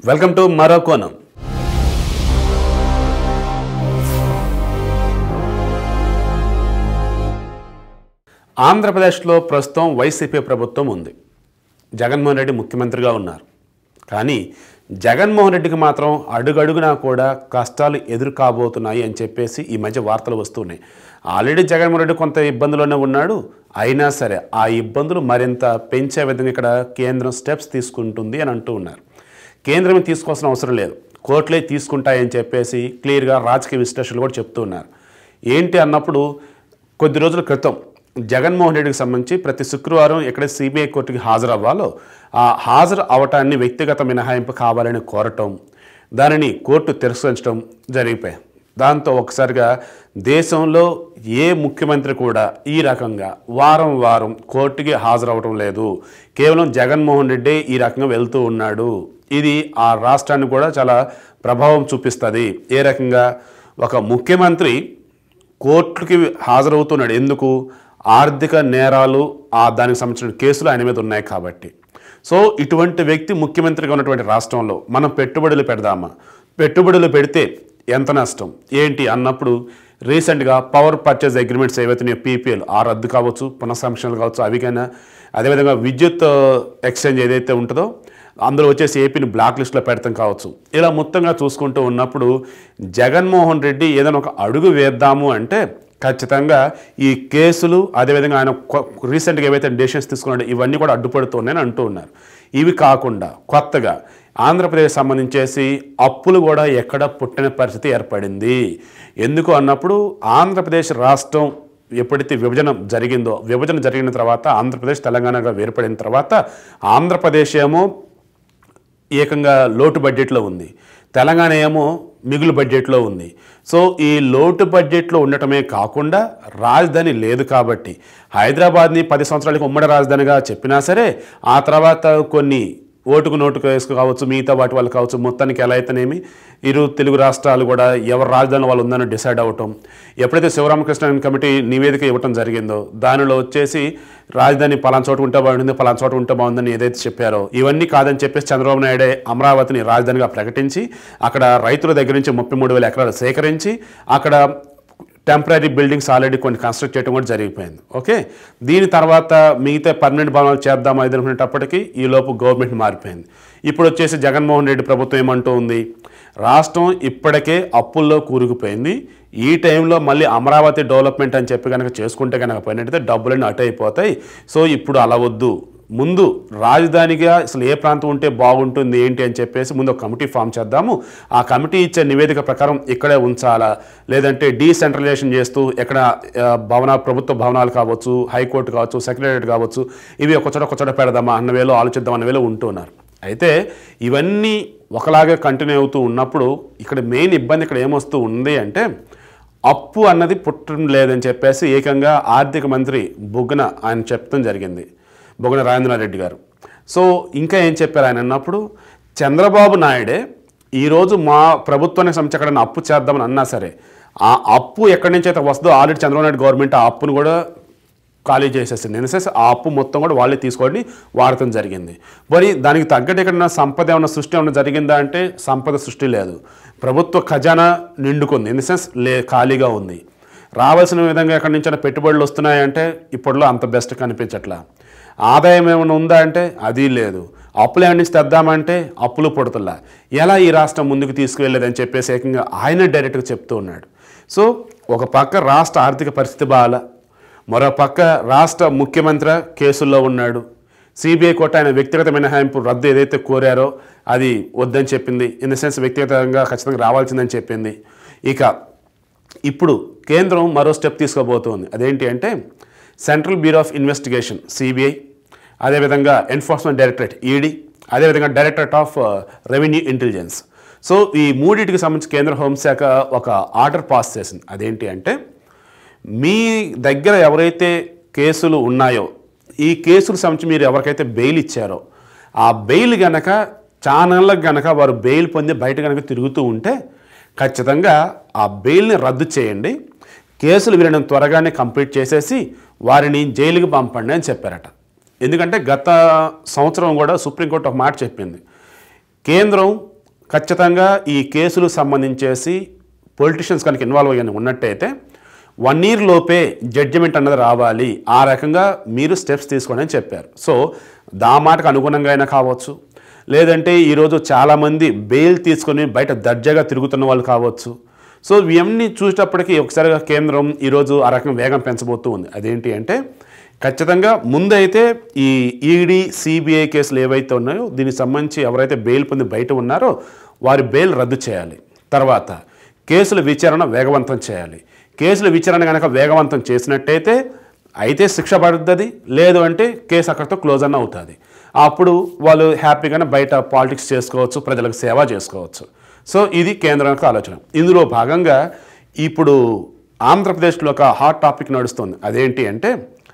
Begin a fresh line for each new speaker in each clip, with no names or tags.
welcome to మరో కోణం ఆంధ్రప్రదేశ్లో ప్రస్తుతం వైసీపీ ప్రభుత్వం ఉంది జగన్మోహన్ రెడ్డి ముఖ్యమంత్రిగా ఉన్నారు కానీ జగన్మోహన్ రెడ్డికి మాత్రం అడుగడుగునా కూడా కష్టాలు ఎదురు కాబోతున్నాయి అని చెప్పేసి ఈ మధ్య వార్తలు వస్తున్నాయి ఆల్రెడీ జగన్మోహన్ రెడ్డి కొంత ఇబ్బందుల్లోనే ఉన్నాడు అయినా సరే ఆ ఇబ్బందులు మరింత పెంచే విధంగా ఇక్కడ కేంద్రం స్టెప్స్ తీసుకుంటుంది అని అంటూ ఉన్నారు కేంద్రం తీసుకోవాల్సిన అవసరం లేదు కోర్టులే తీసుకుంటాయని చెప్పేసి క్లియర్గా రాజకీయ విశ్లేషకులు కూడా చెప్తూ ఉన్నారు ఏంటి అన్నప్పుడు కొద్ది రోజుల క్రితం జగన్మోహన్ రెడ్డికి సంబంధించి ప్రతి శుక్రవారం ఎక్కడ సిబిఐ కోర్టుకి హాజరవ్వాలో ఆ హాజరు అవటాన్ని వ్యక్తిగత మినహాయింపు కావాలని కోరటం దానిని కోర్టు తిరస్కరించడం జరిగిపోయాయి దాంతో ఒకసారిగా దేశంలో ఏ ముఖ్యమంత్రి కూడా ఈ రకంగా వారం వారం కోర్టుకి హాజరవటం లేదు కేవలం జగన్మోహన్ రెడ్డి ఈ రకంగా వెళ్తూ ఉన్నాడు ఇది ఆ రాష్ట్రాన్ని కూడా చాలా ప్రభావం చూపిస్తుంది ఏ రకంగా ఒక ముఖ్యమంత్రి కోర్టుకి హాజరవుతున్నాడు ఎందుకు ఆర్థిక నేరాలు ఆ దానికి సంబంధించిన కేసులు ఆయన మీద ఉన్నాయి కాబట్టి సో ఇటువంటి వ్యక్తి ముఖ్యమంత్రిగా ఉన్నటువంటి రాష్ట్రంలో మనం పెట్టుబడులు పెడదామా పెట్టుబడులు పెడితే ఎంత నష్టం ఏంటి అన్నప్పుడు రీసెంట్గా పవర్ పర్చేజ్ అగ్రిమెంట్స్ ఏవైతున్నాయో పీపీఎల్ ఆ రద్దు కావచ్చు పునఃసంక్షణలు కావచ్చు అవి కన్నా అదేవిధంగా విద్యుత్ ఎక్స్చేంజ్ ఏదైతే ఉంటుందో అందులో వచ్చేసి ఏపీని బ్లాక్ లిస్ట్లో పెడతాం కావచ్చు ఇలా మొత్తంగా చూసుకుంటూ ఉన్నప్పుడు జగన్మోహన్ రెడ్డి ఏదైనా ఒక అడుగు వేద్దాము అంటే ఖచ్చితంగా ఈ కేసులు అదేవిధంగా ఆయన కొ- రీసెంట్గా ఏవైతే డెసిషన్స్ తీసుకున్నాడో ఇవన్నీ కూడా అడ్డుపడుతున్నాయని అంటూ ఉన్నారు ఇవి కాకుండా కొత్తగా ఆంధ్రప్రదేశ్ సంబంధించేసి అప్పులు కూడా ఎక్కడ పుట్టిన పరిస్థితి ఏర్పడింది ఎందుకు అన్నప్పుడు ఆంధ్రప్రదేశ్ రాష్ట్రం ఎప్పుడైతే విభజన జరిగిందో విభజన జరిగిన తర్వాత ఆంధ్రప్రదేశ్ తెలంగాణగా వేరుపడిన తర్వాత ఆంధ్రప్రదేశ్ ఏమో ఏకంగా లోటు బడ్జెట్లో ఉంది తెలంగాణ ఏమో మిగులు బడ్జెట్లో ఉంది సో ఈ లోటు బడ్జెట్లో ఉండటమే కాకుండా రాజధాని లేదు కాబట్టి హైదరాబాద్ని పది సంవత్సరాలకు ఉమ్మడి రాజధానిగా చెప్పినా సరే ఆ తర్వాత కొన్ని ఓటుకు నోటుకు వేసుకు కావచ్చు మిగతా వాటి వాళ్ళు కావచ్చు మొత్తానికి ఎలా అయితేనేమి ఇరు తెలుగు రాష్ట్రాలు కూడా ఎవరు రాజధాని వాళ్ళు ఉందని డిసైడ్ అవ్వటం ఎప్పుడైతే శివరామకృష్ణ కమిటీ నివేదిక ఇవ్వటం జరిగిందో దానిలో వచ్చేసి రాజధాని పలానా చోట ఉంటే బాగుంటుంది పలానా చోట ఉంటే బాగుందని ఏదైతే చెప్పారో ఇవన్నీ కాదని చెప్పేసి చంద్రబాబు నాయుడే అమరావతిని రాజధానిగా ప్రకటించి అక్కడ రైతుల దగ్గర నుంచి ముప్పై మూడు వేల ఎకరాలు సేకరించి అక్కడ టెంపరీ బిల్డింగ్స్ ఆల్రెడీ కొన్ని కన్స్ట్రక్ట్ చేయడం కూడా జరిగిపోయింది ఓకే దీని తర్వాత మిగతా పర్మనెంట్ భవనాలు చేద్దాం అది అనుకునేటప్పటికీ ఈ లోపు గవర్నమెంట్ మారిపోయింది ఇప్పుడు వచ్చేసి జగన్మోహన్ రెడ్డి ప్రభుత్వం ఏమంటూ ఉంది రాష్ట్రం ఇప్పటికే అప్పుల్లో కూరుకుపోయింది ఈ టైంలో మళ్ళీ అమరావతి డెవలప్మెంట్ అని చెప్పి కనుక చేసుకుంటే కనుక పోయినట్టయితే డబ్బులన్నీ అటు అయిపోతాయి సో ఇప్పుడు అలా వద్దు ముందు రాజధానిగా అసలు ఏ ప్రాంతం ఉంటే బాగుంటుంది ఏంటి అని చెప్పేసి ముందు ఒక కమిటీ ఫామ్ చేద్దాము ఆ కమిటీ ఇచ్చే నివేదిక ప్రకారం ఇక్కడే ఉంచాలా లేదంటే డీసెంట్రలైజేషన్ చేస్తూ ఎక్కడ ఆ, భవన ప్రభుత్వ భవనాలు కావచ్చు హైకోర్టు కావచ్చు సెక్రటరియట్ కావచ్చు ఇవి ఒక చోట ఒక చోట పెడదామా అన్న వేలో ఆలోచిద్దాం అన్న వేలో ఉంటున్నారు అయితే ఇవన్నీ ఒకలాగే కంటిన్యూ అవుతూ ఉన్నప్పుడు ఇక్కడ మెయిన్ ఇబ్బంది ఇక్కడ ఏమొస్తూ ఉంది అంటే అప్పు అన్నది పుట్టడం లేదని చెప్పేసి ఏకంగా ఆర్థిక మంత్రి బుగ్గన ఆయన చెప్పడం జరిగింది బుగ్గన రాజేంద్రనాథ్ గారు సో ఇంకా ఏం చెప్పారు ఆయన అన్నప్పుడు చంద్రబాబు నాయుడే ఈరోజు మా ప్రభుత్వానికి సంబంధించి ఎక్కడైనా అప్పు చేద్దామని అన్నా సరే ఆ అప్పు ఎక్కడి నుంచి అయితే వస్తుందో ఆల్రెడీ చంద్రబాబు నాయుడు గవర్నమెంట్ ఆ అప్పును కూడా ఖాళీ చేసేసింది ఇన్ సెన్స్ ఆ అప్పు మొత్తం కూడా వాళ్ళే తీసుకొని వాడటం జరిగింది మరి దానికి తగ్గట్టు ఎక్కడైనా సంపద ఏమైనా సృష్టి ఏమైనా జరిగిందా అంటే సంపద సృష్టి లేదు ప్రభుత్వ ఖజానా నిండుకుంది ఇన్ సెన్స్ లే ఖాళీగా ఉంది రావాల్సిన విధంగా ఎక్కడి నుంచి పెట్టుబడులు వస్తున్నాయంటే ఇప్పట్లో అంత బెస్ట్ కనిపించట్లా ఆదాయం ఏమైనా ఉందా అంటే అది లేదు అప్పులు ఏమైనా నుంచి తెద్దామంటే అప్పులు పుడతలా ఎలా ఈ రాష్ట్రం ముందుకు తీసుకువెళ్ళేదని చెప్పేసి ఏకంగా ఆయన డైరెక్ట్గా చెప్తూ ఉన్నాడు సో ఒక పక్క రాష్ట్ర ఆర్థిక పరిస్థితి బాగా మరో పక్క రాష్ట్ర ముఖ్యమంత్రి కేసుల్లో ఉన్నాడు సిబిఐ కోర్టు ఆయన వ్యక్తిగత మినహాయింపు రద్దు ఏదైతే కోరారో అది వద్దని చెప్పింది ఇన్ ద సెన్స్ వ్యక్తిగతంగా ఖచ్చితంగా రావాల్సిందని చెప్పింది ఇక ఇప్పుడు కేంద్రం మరో స్టెప్ తీసుకోబోతోంది అదేంటి అంటే Central Bureau of Investigation CBI అదేవిధంగా ఎన్ఫోర్స్మెంట్ డైరెక్టరేట్ ఈడీ అదేవిధంగా Directorate of Revenue Intelligence so ఈ మూడింటికి సంబంధించి కేంద్ర హోంశాఖ ఒక ఆర్డర్ పాస్ చేసింది అదేంటి అంటే మీ దగ్గర ఎవరైతే కేసులు ఉన్నాయో ఈ కేసులు సంబంధించి మీరు ఎవరికైతే బెయిల్ ఇచ్చారో ఆ బెయిల్ గనక ఛానళ్ళకు గనక వారు బెయిల్ పొంది బయట గనక తిరుగుతూ ఉంటే ఖచ్చితంగా ఆ బెయిల్ని రద్దు చేయండి కేసులు వీళ్ళని త్వరగానే కంప్లీట్ చేసేసి వారిని జైలుకి పంపండి అని చెప్పారట ఎందుకంటే గత సంవత్సరం కూడా సుప్రీంకోర్టు ఒక మాట చెప్పింది కేంద్రం ఖచ్చితంగా ఈ కేసులు సంబంధించేసి పొలిటీషియన్స్ కనుక ఇన్వాల్వ్ అయ్యి ఉన్నట్టయితే వన్ ఇయర్ లోపే జడ్జిమెంట్ అన్నది రావాలి ఆ రకంగా మీరు స్టెప్స్ తీసుకోండి అని చెప్పారు సో దా మాటకు అనుగుణంగా అయినా కావచ్చు లేదంటే ఈరోజు చాలామంది బెయిల్ తీసుకొని బయట దర్జాగా తిరుగుతున్న వాళ్ళు కావచ్చు సో ఇవన్నీ చూసేటప్పటికి ఒకసారిగా కేంద్రం ఈరోజు ఆ రకంగా వేగం పెంచబోతూ ఉంది అదేంటి అంటే ఖచ్చితంగా ముందైతే ఈ ఈడీ సిబిఐ కేసులు ఏవైతే ఉన్నాయో దీనికి సంబంధించి ఎవరైతే బెయిల్ పొంది బయట ఉన్నారో వారి బెయిల్ రద్దు చేయాలి తర్వాత కేసుల విచారణ వేగవంతం చేయాలి కేసుల విచారణ కనుక వేగవంతం చేసినట్టయితే అయితే శిక్ష పడుతుంది లేదు అంటే కేసు అక్కడితో క్లోజ్ అన్న అవుతుంది అప్పుడు వాళ్ళు హ్యాపీగానే బయట పాలిటిక్స్ చేసుకోవచ్చు ప్రజలకు సేవ చేసుకోవచ్చు సో ఇది కేంద్రం యొక్క ఆలోచన ఇందులో భాగంగా ఇప్పుడు ఆంధ్రప్రదేశ్లో ఒక హాట్ టాపిక్ నడుస్తుంది అదేంటి అంటే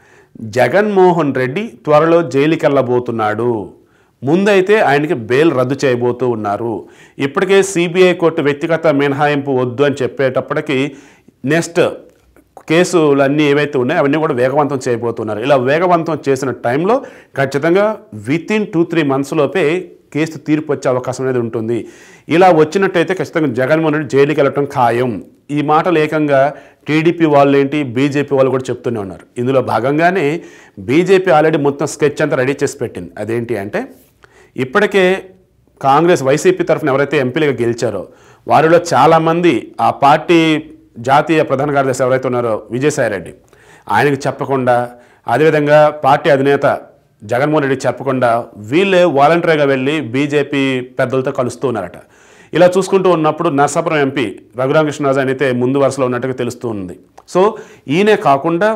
జగన్మోహన్ రెడ్డి త్వరలో జైలుకి వెళ్ళబోతున్నాడు ముందైతే ఆయనకి బెయిల్ రద్దు చేయబోతూ ఉన్నారు ఇప్పటికే సిబిఐ కోర్టు వ్యక్తిగత మినహాయింపు వద్దు అని చెప్పేటప్పటికి నెక్స్ట్ కేసులు అన్నీ ఏవైతే ఉన్నాయో అవన్నీ కూడా వేగవంతం చేయబోతున్నారు ఇలా వేగవంతం చేసిన టైంలో ఖచ్చితంగా విత్ ఇన్ టూ త్రీ మంత్స్లోపే కేసు తీర్పు వచ్చే అవకాశం అనేది ఉంటుంది ఇలా వచ్చినట్టయితే ఖచ్చితంగా జగన్మోహన్ రెడ్డి జైలుకి వెళ్ళటం ఖాయం ఈ మాటలు ఏకంగా టీడీపీ వాళ్ళు ఏంటి బీజేపీ వాళ్ళు కూడా చెప్తూనే ఉన్నారు ఇందులో భాగంగానే బీజేపీ ఆల్రెడీ మొత్తం స్కెచ్ అంతా రెడీ చేసి పెట్టింది అదేంటి అంటే ఇప్పటికే కాంగ్రెస్ వైసీపీ తరఫున ఎవరైతే ఎంపీలుగా గెలిచారో వారిలో చాలామంది ఆ పార్టీ జాతీయ ప్రధాన కార్యదర్శి ఎవరైతే ఉన్నారో విజయసాయిరెడ్డి ఆయనకి చెప్పకుండా అదేవిధంగా పార్టీ అధినేత జగన్మోహన్ రెడ్డి చెప్పకుండా వీళ్ళే వాలంటరీగా వెళ్ళి బీజేపీ పెద్దలతో కలుస్తూ ఉన్నారట ఇలా చూసుకుంటూ ఉన్నప్పుడు నర్సాపురం ఎంపీ రఘురామకృష్ణరాజు అయితే ముందు వరుసలో ఉన్నట్టుగా తెలుస్తూ ఉంది సో ఈయనే కాకుండా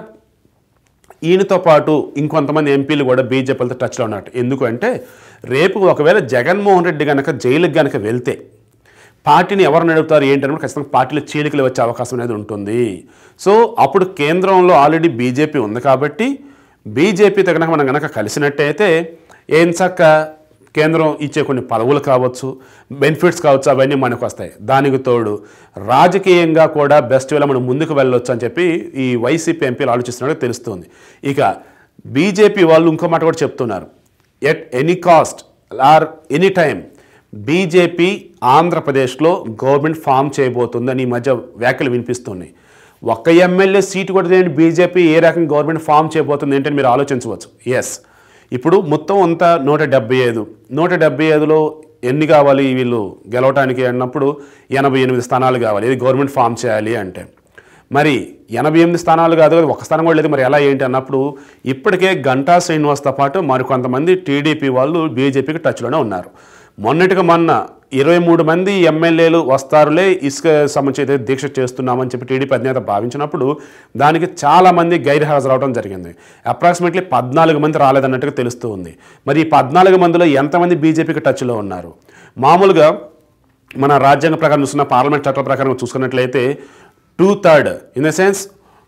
ఈయనతో పాటు ఇంకొంతమంది ఎంపీలు కూడా బీజేపీలతో టచ్లో ఉన్నట్టు ఎందుకు అంటే రేపు ఒకవేళ జగన్మోహన్ రెడ్డి కనుక జైలుకి కనుక వెళ్తే పార్టీని ఎవరు నడుపుతారు ఏంటని ఖచ్చితంగా పార్టీలో చీలికలు వచ్చే అవకాశం అనేది ఉంటుంది సో అప్పుడు కేంద్రంలో ఆల్రెడీ బీజేపీ ఉంది కాబట్టి బీజేపీతో కనుక మనం కనుక కలిసినట్టయితే ఏం చక్క కేంద్రం ఇచ్చే కొన్ని పదవులు కావచ్చు బెనిఫిట్స్ కావచ్చు అవన్నీ మనకు వస్తాయి దానికి తోడు రాజకీయంగా కూడా బెస్ట్ వేళ మనం ముందుకు వెళ్ళొచ్చు అని చెప్పి ఈ వైసీపీ ఎంపీలు ఆలోచిస్తున్నట్టు తెలుస్తుంది ఇక బీజేపీ వాళ్ళు ఇంకో మాట కూడా చెప్తున్నారు at any cost or any time BJP ఆంధ్రప్రదేశ్లో గవర్నమెంట్ ఫామ్ చేయబోతుందని ఈ మధ్య వ్యాఖ్యలు వినిపిస్తున్నాయి ఒక్క ఎమ్మెల్యే సీటు కూడా లేని బీజేపీ ఏ రకంగా గవర్నమెంట్ ఫామ్ చేయబోతుంది ఏంటని మీరు ఆలోచించవచ్చు ఎస్ ఇప్పుడు మొత్తం అంతా నూట డెబ్బై ఐదు నూట డెబ్బై ఐదులో ఎన్ని కావాలి వీళ్ళు గెలవటానికి అన్నప్పుడు ఎనభై ఎనిమిది స్థానాలు కావాలి ఇది గవర్నమెంట్ ఫామ్ చేయాలి అంటే మరి ఎనభై ఎనిమిది స్థానాలు కాదు కదా ఒక స్థానం కూడా లేదు మరి ఎలా ఏంటి అన్నప్పుడు ఇప్పటికే గంటా శ్రీనివాస్తో పాటు మరికొంతమంది టీడీపీ వాళ్ళు బీజేపీకి టచ్లోనే ఉన్నారు మొన్నటిగా మొన్న ఇరవై మూడు మంది ఎమ్మెల్యేలు వస్తారులే ఇసుక సంబంధించి అయితే దీక్ష చేస్తున్నామని చెప్పి టీడీపీ అధినేత భావించినప్పుడు దానికి చాలామంది గైర్ హాజరవడం జరిగింది అప్రాక్సిమేట్లీ పద్నాలుగు మంది రాలేదన్నట్టుగా తెలుస్తూ ఉంది మరి ఈ పద్నాలుగు మందిలో ఎంతమంది బీజేపీకి టచ్లో ఉన్నారు మామూలుగా మన రాజ్యాంగ ప్రకారం చూస్తున్న పార్లమెంట్ చట్టాల ప్రకారం చూసుకున్నట్లయితే two third in the sense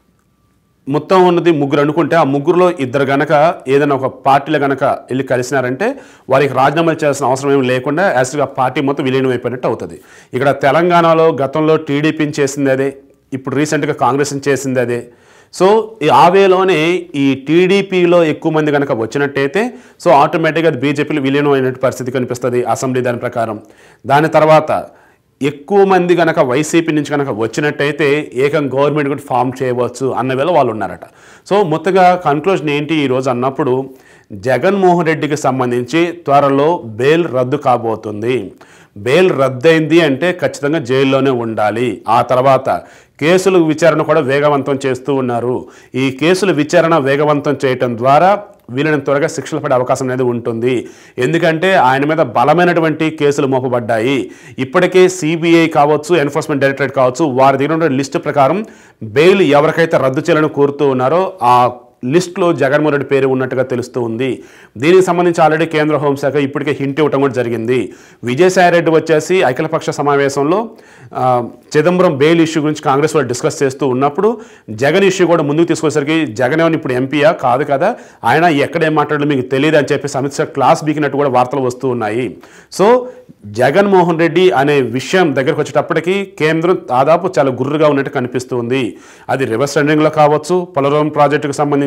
మొత్తం ఉన్నది ముగ్గురు అనుకుంటే ఆ ముగ్గురులో ఇద్దరు గనక ఏదైనా ఒక పార్టీలో గనక వెళ్ళి కలిసినారంటే వారికి రాజీనామాలు చేయాల్సిన అవసరం ఏమి లేకుండా యాక్చువల్గా పార్టీ మొత్తం విలీనం అయిపోయినట్టు అవుతుంది ఇక్కడ తెలంగాణలో గతంలో టీడీపీని చేసింది అదే ఇప్పుడు రీసెంట్గా కాంగ్రెస్ని చేసింది అదే సో ఈ ఆవేలోనే ఈ టీడీపీలో ఎక్కువ మంది కనుక వచ్చినట్టయితే సో ఆటోమేటిక్గా అది బీజేపీలో విలీనం అయినట్టు పరిస్థితి కనిపిస్తుంది అసెంబ్లీ దాని ప్రకారం దాని తర్వాత ఎక్కువ మంది కనుక వైసీపీ నుంచి కనుక వచ్చినట్టయితే ఏకం గవర్నమెంట్ కూడా ఫామ్ చేయవచ్చు అన్న వేళ వాళ్ళు ఉన్నారట సో మొత్తగా కన్క్లూజన్ ఏంటి ఈరోజు అన్నప్పుడు జగన్మోహన్ రెడ్డికి సంబంధించి త్వరలో బెయిల్ రద్దు కాబోతుంది బెయిల్ రద్దయింది అంటే ఖచ్చితంగా జైల్లోనే ఉండాలి ఆ తర్వాత కేసుల విచారణ కూడా వేగవంతం చేస్తూ ఉన్నారు ఈ కేసుల విచారణ వేగవంతం చేయటం ద్వారా వీళ్ళని త్వరగా శిక్షలు పడే అవకాశం అనేది ఉంటుంది ఎందుకంటే ఆయన మీద బలమైనటువంటి కేసులు మోపబడ్డాయి ఇప్పటికే సిబిఐ కావచ్చు ఎన్ఫోర్స్మెంట్ డైరెక్టరేట్ కావచ్చు వారి దగ్గర ఉన్న లిస్టు ప్రకారం బెయిల్ ఎవరికైతే రద్దు చేయాలని కోరుతూ ఉన్నారో ఆ లిస్ట్లో జగన్మోహన్ రెడ్డి పేరు ఉన్నట్టుగా తెలుస్తూ ఉంది దీనికి సంబంధించి ఆల్రెడీ కేంద్ర హోంశాఖ ఇప్పటికే హింట్ ఇవ్వటం కూడా జరిగింది విజయసాయి రెడ్డి వచ్చేసి అఖిలపక్ష సమావేశంలో ఆ, చిదంబరం బెయిల్ ఇష్యూ గురించి కాంగ్రెస్ వాళ్ళు డిస్కస్ చేస్తూ ఉన్నప్పుడు జగన్ ఇష్యూ కూడా ముందుకు తీసుకొసరికి జగన్ ఏమని ఇప్పుడు ఎంపీయా కాదు కదా ఆయన ఎక్కడేం మాట్లాడడం మీకు తెలియదు అని చెప్పేసి అమిత్ షా క్లాస్ బీకినట్టు కూడా వార్తలు వస్తూ ఉన్నాయి సో జగన్మోహన్ రెడ్డి అనే విషయం దగ్గరకు వచ్చేటప్పటికి కేంద్రం దాదాపు చాలా గుర్రుగా ఉన్నట్టు కనిపిస్తుంది అది రివర్స్ టెండరింగ్లో కావచ్చు పోలవరం ప్రాజెక్టుకు సంబంధించి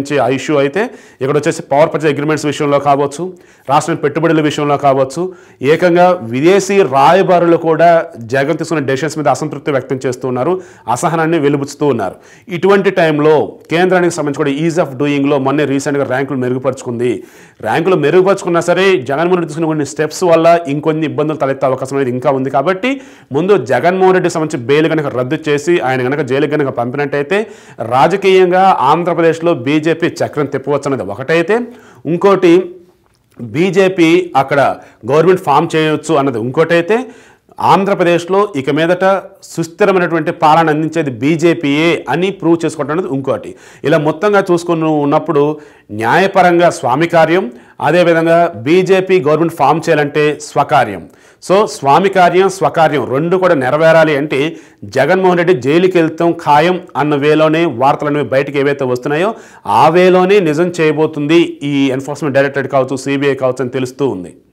సంబంధించి ఆ ఇష్యూ అయితే ఇక్కడ వచ్చేసి పవర్ పర్చేజ్ అగ్రిమెంట్స్ విషయంలో కావచ్చు రాష్ట్రం పెట్టుబడుల విషయంలో కావచ్చు ఏకంగా విదేశీ రాయబారులు కూడా జగన్ తీసుకున్న డెసిషన్స్ మీద అసంతృప్తి వ్యక్తం చేస్తున్నారు అసహనాన్ని వెలుబుచ్చుతూ ఉన్నారు ఇటువంటి టైంలో కేంద్రానికి సంబంధించి కూడా ఈజ్ ఆఫ్ డూయింగ్లో మొన్నే రీసెంట్గా ర్యాంకులు మెరుగుపరుచుకుంది ర్యాంకులు మెరుగుపరుచుకున్నా సరే జగన్మోహన్ రెడ్డి తీసుకున్న కొన్ని స్టెప్స్ వల్ల ఇంకొన్ని ఇబ్బందులు తలెత్తే అవకాశం అనేది ఇంకా ఉంది కాబట్టి ముందు జగన్మోహన్ రెడ్డి సంబంధించి బెయిల్ కనుక రద్దు చేసి ఆయన కనుక జైలుకి కనుక పంపినట్టయితే రాజకీయంగా ఆంధ్రప్రదేశ్లో బీజేపీ చక్రం తిప్పవచ్చు అనేది ఒకటైతే ఇంకోటి బీజేపీ అక్కడ గవర్నమెంట్ ఫామ్ చేయవచ్చు అన్నది ఇంకోటైతే ఆంధ్రప్రదేశ్లో ఇక మీదట సుస్థిరమైనటువంటి పాలన అందించేది బీజేపీయే అని ప్రూవ్ చేసుకోవడం అనేది ఇంకోటి ఇలా మొత్తంగా చూసుకుని ఉన్నప్పుడు న్యాయపరంగా స్వామి కార్యం అదేవిధంగా బీజేపీ గవర్నమెంట్ ఫామ్ చేయాలంటే స్వకార్యం సో స్వామి కార్యం స్వకార్యం రెండు కూడా నెరవేరాలి అంటే జగన్మోహన్ రెడ్డి జైలుకి వెళ్తాం ఖాయం అన్న వేలోనే వార్తలు అనేవి బయటకు ఏవైతే వస్తున్నాయో ఆ వేలోనే నిజం చేయబోతుంది ఈ ఎన్ఫోర్స్మెంట్ డైరెక్టరేట్ కావచ్చు సిబిఐ కావచ్చు అని తెలుస్తూ ఉంది